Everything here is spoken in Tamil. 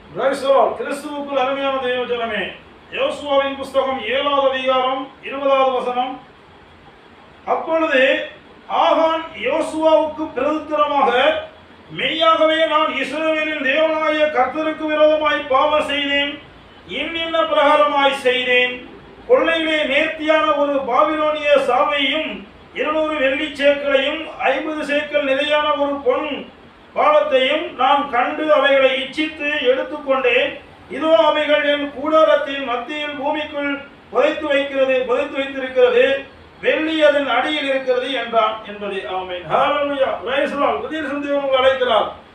கிரைஸ்தவர் கிறிஸ்துவுக்குள் அருமையான தெய்வ ஜனமே யோசுவாவின் புஸ்தகம் ஏழாவது அதிகாரம் இருபதாவது வசனம் அப்பொழுது ஆகான் யோசுவாவுக்கு பிரதித்திரமாக மெய்யாகவே நான் இஸ்ரவேலின் தேவனாய கர்த்தருக்கு விரோதமாய் பாவம் செய்தேன் இன்னின்ன பிரகாரமாய் செய்தேன் கொள்ளையிலே நேர்த்தியான ஒரு பாபிலோனிய சாவையும் இருநூறு வெள்ளி சேக்களையும் ஐம்பது சேக்கல் நிலையான ஒரு பொன் பாலத்தையும் நான் கண்டு அவைகளை இச்சித்து எடுத்துக்கொண்டேன் இதோ அவைகள் என் கூடாரத்தின் மத்தியில் பூமிக்குள் புதைத்து வைக்கிறது புதைத்து வைத்திருக்கிறது வெள்ளி அதன் அடியில் இருக்கிறது என்றான் என்பது ஆமென் ஹalleluya பிரைஸ் லார்ட் புதிய சந்தேகம் அழைக்கிறார்